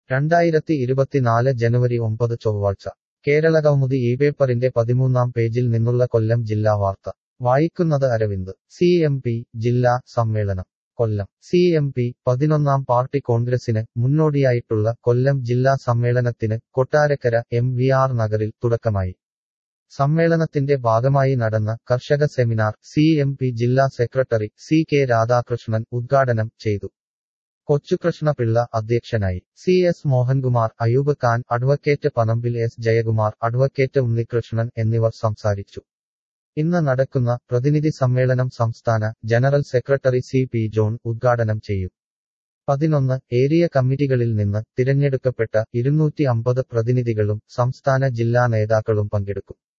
രണ്ടായിരത്തി ഇരുപത്തിനാല് ജനുവരി ഒമ്പത് ചൊവ്വാഴ്ച കേരളകൗമുദി ഈ പേപ്പറിന്റെ പതിമൂന്നാം പേജിൽ നിന്നുള്ള കൊല്ലം ജില്ലാ വാർത്ത വായിക്കുന്നത് അരവിന്ദ് സി എം പി ജില്ലാ സമ്മേളനം കൊല്ലം സി എം പി പതിനൊന്നാം പാർട്ടി കോൺഗ്രസിന് മുന്നോടിയായിട്ടുള്ള കൊല്ലം ജില്ലാ സമ്മേളനത്തിന് കൊട്ടാരക്കര എം വി ആർ നഗറിൽ തുടക്കമായി സമ്മേളനത്തിന്റെ ഭാഗമായി നടന്ന കർഷക സെമിനാർ സി എം പി ജില്ലാ സെക്രട്ടറി സി കെ രാധാകൃഷ്ണൻ ഉദ്ഘാടനം ചെയ്തു കൊച്ചുകൃഷ്ണപിള്ള അധ്യക്ഷനായി C S Mohankumar Ayub Khan advocate Panambil S Jayakumar advocate Unnikrishnan എന്നിവർ സംസാരിച്ചു ഇന്ന് നടക്കുന്ന പ്രതിനിധി സമ്മേളനം സംസ്ഥാന general secretary C P John ഉദ്ഘാടനം ചെയ്യും പതിനൊന്ന് ഏരിയ കമ്മിറ്റികളിൽ നിന്ന് തിരഞ്ഞെടുക്കപ്പെട്ട ഇരുന്നൂറ്റി അമ്പത് പ്രതിനിധികളും സംസ്ഥാന ജില്ലാ നേതാക്കളും പങ്കെടുക്കും